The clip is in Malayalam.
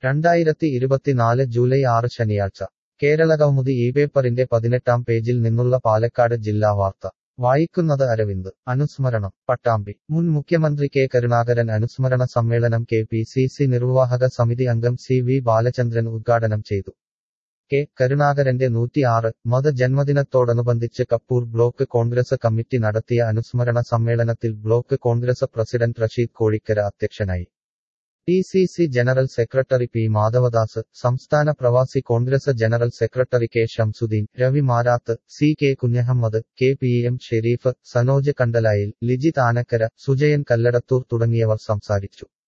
രണ്ടായിരത്തി ഇരുപത്തിനാല് ജൂലൈ ആറ് ശനിയാഴ്ച കേരളകൗമുദി ഈ പേപ്പറിന്റെ പതിനെട്ടാം പേജിൽ നിന്നുള്ള പാലക്കാട് ജില്ലാ വാർത്ത വായിക്കുന്നത് അരവിന്ദ് അനുസ്മരണം പട്ടാമ്പി മുൻ മുഖ്യമന്ത്രി കെ കരുണാകരൻ അനുസ്മരണ സമ്മേളനം കെ പി സി സി നിർവാഹക സമിതി അംഗം സി വി ബാലചന്ദ്രൻ ഉദ്ഘാടനം ചെയ്തു കെ കരുണാകരന്റെ നൂറ്റിയാറ് മത ജന്മദിനത്തോടനുബന്ധിച്ച് കപ്പൂർ ബ്ലോക്ക് കോൺഗ്രസ് കമ്മിറ്റി നടത്തിയ അനുസ്മരണ സമ്മേളനത്തിൽ ബ്ലോക്ക് കോൺഗ്രസ് പ്രസിഡന്റ് റഷീദ് കോഴിക്കര അധ്യക്ഷനായി D C C general secretary P Madhavadas സംസ്ഥാന Pravasi Congress general secretary K Shamsuddin Ravi Marath C K Kunhahammed K P M Shareef Sanoj Kandalayil Lijith Anakkara Sujayan Kalladathur തുടങ്ങിയവർ സംസാരിച്ചു